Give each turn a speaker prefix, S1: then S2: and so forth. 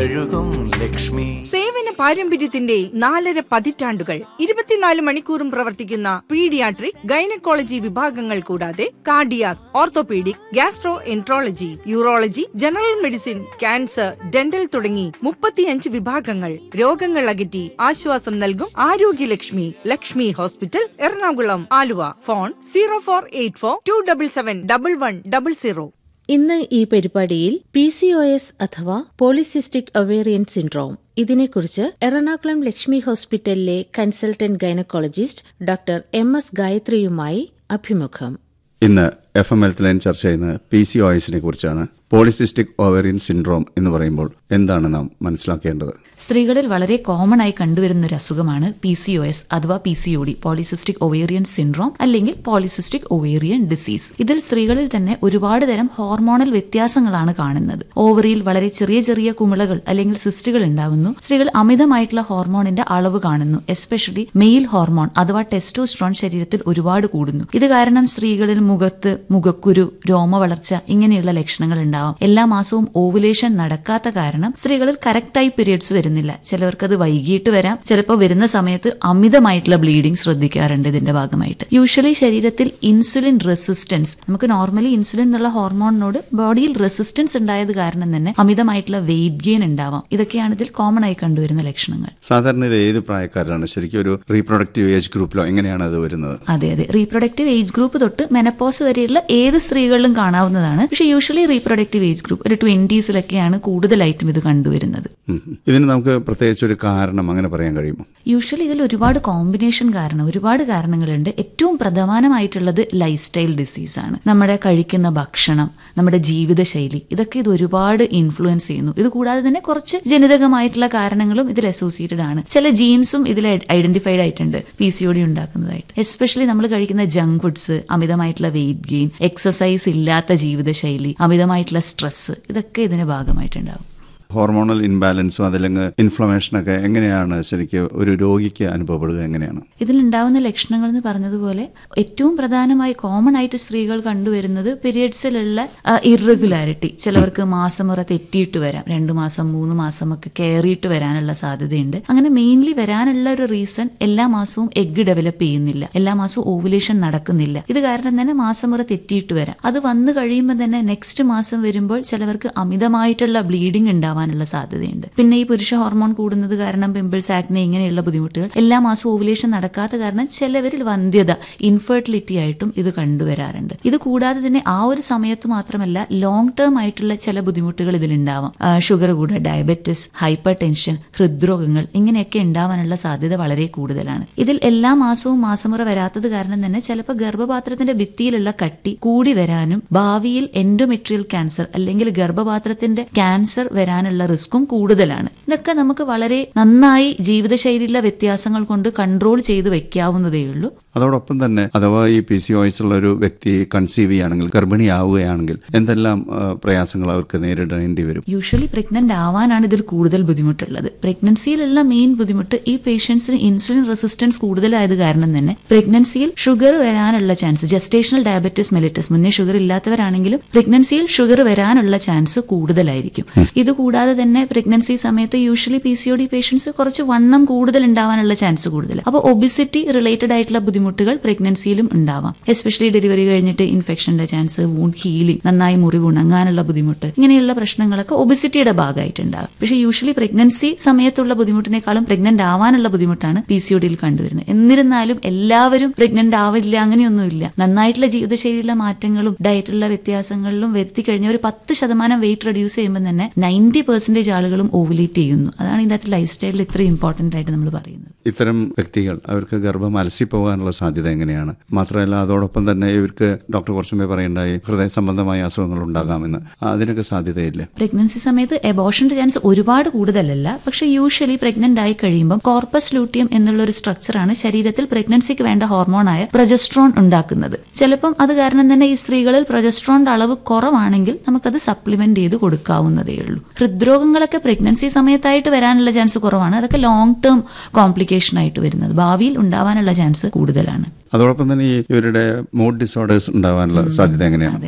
S1: തഴുകും ലക്ഷ്മി
S2: സേവന പാരമ്പര്യത്തിന്റെ നാലര പതിറ്റാണ്ടുകൾ ഇരുപത്തിനാല് മണിക്കൂറും പ്രവർത്തിക്കുന്ന പീഡിയാട്രിക് ഗൈനക്കോളജി വിഭാഗങ്ങൾ കൂടാതെ cardiac orthopaedic gastroenterology urology general medicine cancer dental തുടങ്ങി മുപ്പത്തിയഞ്ച് വിഭാഗങ്ങൾ രോഗങ്ങൾ അകറ്റി ആശ്വാസം നൽകും Arogyalakshmi Lakshmi hospital Ernakulam Aluva phone zero four eight four two double seven double one double zero
S3: ഇന്ന് ഈ പരിപാടിയിൽ പി സി ഒ എസ് അഥവാ പോളിസിസ്റ്റിക് ഒവേറിയൻ സിൻഡ്രോം ഇതിനെക്കുറിച്ച് എറണാകുളം ലക്ഷ്മി ഹോസ്പിറ്റലിലെ consultant gynaecologist doctor M S ഗായത്രിയുമായി അഭിമുഖം
S4: ഇന്ന് എഫ് എം ഹെൽത്ത് ലൈൻ ചർച്ച ചെയ്യുന്നത് പി സി ഒ എസിനെ കുറിച്ചാണ് പോളിസിസ്റ്റിക് ഓവേറിയൻ സിൻഡ്രോം എന്ന് പറയുമ്പോൾ എന്താണ് നാം മനസ്സിലാക്കേണ്ടത്
S5: സ്ത്രീകളിൽ വളരെ കോമൺ ആയി കണ്ടുവരുന്ന ഒരു അസുഖമാണ് പി സി ഒ എസ് അഥവാ P C O D polycystic ovarian syndrome അല്ലെങ്കിൽ പോളിസിസ്റ്റിക് ഒവേറിയൻ ഡിസീസ് ഇതിൽ സ്ത്രീകളിൽ തന്നെ ഒരുപാട് തരം ഹോർമോണൽ വ്യത്യാസങ്ങളാണ് കാണുന്നത് ഓവറിയിൽ വളരെ ചെറിയ ചെറിയ കുമിളകൾ അല്ലെങ്കിൽ സിസ്റ്റുകൾ ഉണ്ടാകുന്നു സ്ത്രീകൾ അമിതമായിട്ടുള്ള ഹോർമോണിന്റെ അളവ് കാണുന്നു എസ്പെഷ്യലി മെയിൽ ഹോർമോൺ അഥവാ ടെസ്റ്റോസ്ട്രോൺ ശരീരത്തിൽ ഒരുപാട് കൂടുന്നു ഇത് കാരണം സ്ത്രീകളിൽ മുഖത്ത് മുഖക്കുരു രോമ വളർച്ച ഇങ്ങനെയുള്ള ലക്ഷണങ്ങൾ ഉണ്ടാവും എല്ലാ മാസവും ഓവുലേഷൻ നടക്കാത്ത കാരണം സ്ത്രീകളിൽ കറക്റ്റായി പീരിയഡ്സ് വരുന്നില്ല ചിലവർക്ക് അത് വൈകിട്ട് വരാം ചിലപ്പോൾ വരുന്ന സമയത്ത് അമിതമായിട്ടുള്ള ബ്ലീഡിംഗ് ശ്രദ്ധിക്കാറുണ്ട് ഇതിന്റെ ഭാഗമായിട്ട് യൂഷ്വലി ശരീരത്തിൽ ഇൻസുലിൻ റെസിസ്റ്റൻസ് നമുക്ക് നോർമലി ഇൻസുലിൻ എന്നുള്ള ഹോർമോണിനോട് ബോഡിയിൽ റെസിസ്റ്റൻസ് ഉണ്ടായത് കാരണം തന്നെ അമിതമായിട്ടുള്ള വെയിറ്റ് ഗെയിൻ ഉണ്ടാവാം ഇതൊക്കെയാണ് ഇതിൽ കോമൺ ആയി കണ്ടുവരുന്ന ലക്ഷണങ്ങൾ
S4: സാധാരണ ഇത് ഏത് പ്രായക്കാരാണ് ശരിക്കും ഒരു റീപ്രൊഡക്റ്റീവ് ഏജ് ഗ്രൂപ്പിലോ എങ്ങനെയാണ് അത് വരുന്നത്
S5: അതെ അതെ റീപ്രൊഡക്റ്റീവ് ഏജ് ഗ്രൂപ്പ് തൊട്ട് മെനപ്പോസ് വരെയുള്ള ഏത് സ്ത്രീകളിലും കാണാവുന്നതാണ് പക്ഷേ യൂഷ്വലി റീപ്രൊഡക്റ്റീവ് ഏജ് ഗ്രൂപ്പ് ഒരു ട്വന്റീസിലൊക്കെയാണ് കൂടുതലായിട്ടും ഇത് കണ്ടുവരുന്നത്
S4: ഉം. ഇതിന് നമുക്ക് പ്രത്യേകിച്ച് ഒരു കാരണം അങ്ങനെ പറയാൻ കഴിയുമോ
S5: യൂഷ്വലി ഇതിൽ ഒരുപാട് കോമ്പിനേഷൻ കാരണം ഒരുപാട് കാരണങ്ങളുണ്ട് ഏറ്റവും പ്രധാനമായിട്ടുള്ളത് ലൈഫ് സ്റ്റൈൽ ഡിസീസ് ആണ് നമ്മുടെ കഴിക്കുന്ന ഭക്ഷണം നമ്മുടെ ജീവിതശൈലി ഇതൊക്കെ ഇത് ഒരുപാട് ഇൻഫ്ലുവൻസ് ചെയ്യുന്നു ഇത് കൂടാതെ തന്നെ കുറച്ച് ജനിതകമായിട്ടുള്ള കാരണങ്ങളും ഇതിൽ അസോസിയേറ്റഡ് ആണ് ചില ജീൻസും ഇതിൽ ഐഡന്റിഫൈഡ് ആയിട്ടുണ്ട് പി സി ഒ ഡി ഉണ്ടാക്കുന്നതായിട്ട് എസ്പെഷ്യലി നമ്മൾ കഴിക്കുന്ന ജങ്ക് ഫുഡ്സ് അമിതമായിട്ടുള്ള വെയിറ്റ് ഗെയിൻ എക്സസൈസ് ഇല്ലാത്ത ജീവിതശൈലി അമിതമായിട്ടുള്ള സ്ട്രെസ് ഇതൊക്കെ ഇതിന് ഭാഗമായിട്ടുണ്ടാവും
S4: ഹോർമോണൽ ഇൻബാലൻസും അതല്ലെങ്കിൽ ഇൻഫ്ലമേഷനൊക്കെ എങ്ങനെയാണ് ശരിക്കും ഒരു രോഗിക്ക് അനുഭവപ്പെടുക എങ്ങനെയാണ്
S5: ഇതിലുണ്ടാവുന്ന ലക്ഷണങ്ങൾ എന്ന് പറഞ്ഞതുപോലെ ഏറ്റവും പ്രധാനമായി കോമൺ ആയിട്ട് സ്ത്രീകൾ കണ്ടുവരുന്നത് പീരിയഡ്സിലുള്ള ഇറഗുലാരിറ്റി ചിലവർക്ക് മാസമുറ തെറ്റിയിട്ട് വരാം രണ്ടു മാസം മൂന്ന് മാസം ഒക്കെ കയറിയിട്ട് വരാനുള്ള സാധ്യതയുണ്ട് അങ്ങനെ മെയിൻലി വരാനുള്ള ഒരു റീസൺ എല്ലാ മാസവും എഗ് ഡെവലപ്പ് ചെയ്യുന്നില്ല എല്ലാ മാസവും ഓവുലേഷൻ നടക്കുന്നില്ല ഇത് കാരണം തന്നെ മാസമുറ തെറ്റിയിട്ട് വരാം അത് വന്നു കഴിയുമ്പോൾ തന്നെ നെക്സ്റ്റ് മാസം വരുമ്പോൾ ചിലവർക്ക് അമിതമായിട്ടുള്ള ബ്ലീഡിംഗ് ഉണ്ടാവാനുള്ള സാധ്യതയുണ്ട് പിന്നെ ഈ പുരുഷ ഹോർമോൺ കൂടുന്നത് കാരണം പിമ്പിൾസ് ആക്നെ ഇങ്ങനെയുള്ള ബുദ്ധിമുട്ടുകൾ എല്ലാ മാസവും ഓവുലേഷൻ നടക്കാത്ത കാരണം ചിലവരിൽ വന്ധ്യത ഇൻഫെർട്ടിലിറ്റി ആയിട്ടും ഇത് കണ്ടുവരാറുണ്ട് ഇത് കൂടാതെ തന്നെ ആ ഒരു സമയത്ത് മാത്രമല്ല ലോങ് ടേം ആയിട്ടുള്ള ചില ബുദ്ധിമുട്ടുകൾ ഇതിലുണ്ടാവാം ഷുഗർ കൂടുക ഡയബറ്റിസ് ഹൈപ്പർ ടെൻഷൻ ഹൃദ്രോഗങ്ങൾ ഇങ്ങനെയൊക്കെ ഉണ്ടാവാനുള്ള സാധ്യത വളരെ കൂടുതലാണ് ഇതിൽ എല്ലാ മാസവും മാസമുറ വരാത്തത് കാരണം തന്നെ ചിലപ്പോൾ ഗർഭപാത്രത്തിന്റെ ഭിത്തിയിലുള്ള കട്ടി കൂടി വരാനും ഭാവിയിൽ എൻഡോമെട്രിയൽ ക്യാൻസർ അല്ലെങ്കിൽ ഗർഭപാത്രത്തിന്റെ ക്യാൻസർ വരാനുള്ള റിസ്ക്കും കൂടുതലാണ് ഇതൊക്കെ നമുക്ക് വളരെ നന്നായി ജീവിതശൈലിയിലെ വ്യത്യാസങ്ങൾ കൊണ്ട് കൺട്രോൾ ചെയ്ത് വെക്കാവുന്നതേ ഉള്ളൂ
S4: അതോടൊപ്പം തന്നെ അഥവാ ഈ പി സി ഒ ഉള്ള ഒരു വ്യക്തി കൺസീവ് ചെയ്യുകയാണെങ്കിൽ ഗർഭിണിയാവുകയാണെങ്കിൽ എന്തെല്ലാം ആ, പ്രയാസങ്ങൾ അവർക്ക് നേരിടേണ്ടി വരും
S5: യൂഷ്വലി പ്രഗ്നന്റ് ആവാനാണ് ഇതിൽ കൂടുതൽ ബുദ്ധിമുട്ടുള്ളത് പ്രഗ്നൻസിയിലുള്ള മെയിൻ ബുദ്ധിമുട്ട് ഈ പേഷ്യൻസിന് ഇൻസുലിൻ റെസിസ്റ്റൻസ് കൂടുതലായത് കാരണം തന്നെ പ്രഗ്നൻസിയിൽ ഷുഗർ വരാനുള്ള ചാൻസ് ജസ്റ്റേഷണൽ ഡയബറ്റിസ് മെലിറ്റസ് മുന്നേ ഷുഗർ ഇല്ലാത്തവരാണെങ്കിലും പ്രഗ്നൻസിയിൽ ഷുഗർ വരാനുള്ള ചാൻസ് കൂടുതലായിരിക്കും ഇത് കൂടാതെ തന്നെ പ്രഗ്നൻസി സമയത്ത് usually P C O D patients കുറച്ച് വണ്ണം കൂടുതൽ ഉണ്ടാവാനുള്ള ചാൻസ് കൂടുതൽ അപ്പോൾ ഒബിസിറ്റി റിലേറ്റഡ് ആയിട്ടുള്ള ബുദ്ധിമുട്ടുകൾ പ്രഗ്നൻസിയിലും ഉണ്ടാവാം എസ്പെഷ്യലി ഡെലിവറി കഴിഞ്ഞിട്ട് ഇൻഫെക്ഷന്റെ ചാൻസ് വൂണ്ട് ഹീലിംഗ് നന്നായി മുറിവ് ഉണങ്ങാനുള്ള ബുദ്ധിമുട്ട് ഇങ്ങനെയുള്ള പ്രശ്നങ്ങളൊക്കെ ഒബിസിറ്റിയുടെ ഭാഗമായിട്ടുണ്ടാകും പക്ഷേ യൂഷ്വലി പ്രഗ്നൻസി സമയത്തുള്ള ബുദ്ധിമുട്ടിനേക്കാളും പ്രഗ്നന്റ് ആവാനുള്ള ബുദ്ധിമുട്ടാണ് പി സി ഒ ഡിയിൽ കണ്ടുവരുന്നത് എന്നിരുന്നാലും എല്ലാവരും പ്രഗ്നന്റ് ആവില്ല അങ്ങനെയൊന്നുമില്ല നന്നായിട്ടുള്ള ജീവിതശൈലിയിലെ മാറ്റങ്ങളും ഡയറ്റിലുള്ള വ്യത്യാസങ്ങളിലും വരുത്തി കഴിഞ്ഞ ഒരു പത്ത് ശതമാനം വെയിറ്റ് റെഡ്യൂസ് ചെയ്യുമ്പോൾ തന്നെ നയൻറ്റി പെർസെന്റേജ് ആളുകളും ഓവുലേറ്റ് ചെയ്യുന്നു അതാണ് ഇതിന്റെ അകത്ത് ലൈഫ് സ്റ്റൈലിൽ ഇത്രയും ഇമ്പോർട്ടന്റ് ആയിട്ട് നമ്മൾ പറയുന്നത്
S4: ഇത്തരം വ്യക്തികൾ അവർക്ക് ഗർഭം അലസിപ്പോകാനുള്ള സാധ്യത എങ്ങനെയാണ് മാത്രമല്ല അതോടൊപ്പം തന്നെ ഇവർക്ക് ഡോക്ടർ കുറച്ചു മുമ്പേ പറയുണ്ടായി ഹൃദയ സംബന്ധമായ അസുഖങ്ങൾ ഉണ്ടാകാമെന്ന് അതിനൊക്കെ സാധ്യതയില്ലേ
S5: പ്രഗ്നൻസി സമയത്ത് എബോഷന്റെ ചാൻസ് ഒരുപാട് കൂടുതലല്ല പക്ഷെ യൂഷ്വലി പ്രഗ്നന്റ് ആയി കഴിയുമ്പോൾ കോർപ്പസ് ലൂട്ടിയം എന്നുള്ള ഒരു സ്ട്രക്ചറാണ് ശരീരത്തിൽ പ്രഗ്നൻസിക്ക് വേണ്ട ഹോർമോണായ പ്രൊജസ്ട്രോൺ ഉണ്ടാക്കുന്നത് ചിലപ്പം അത് കാരണം തന്നെ ഈ സ്ത്രീകളിൽ പ്രൊജസ്ട്രോണിന്റെ അളവ് കുറവാണെങ്കിൽ നമുക്കത് സപ്ലിമെന്റ് ചെയ്ത് കൊടുക്കാവുന്നതേ ഉള്ളൂ ഹൃദ്രോഗങ്ങളൊക്കെ പ്രഗ്നൻസി സമയത്തായിട്ട് വരാനുള്ള ചാൻസ് കുറവാണ് അതൊക്കെ ലോങ് ടേം കോംപ്ലിക്കേഷൻ ആയിട്ട് വരുന്നത് ഭാവിയിൽ ഉണ്ടാവാനുള്ള ചാൻസ് കൂടുതലാണ്
S4: അതോടൊപ്പം തന്നെ ഈ ഇവരുടെ മൂഡ് ഡിസോർഡേഴ്സ് ഉണ്ടാവാനുള്ള സാധ്യത എങ്ങനെയാണ്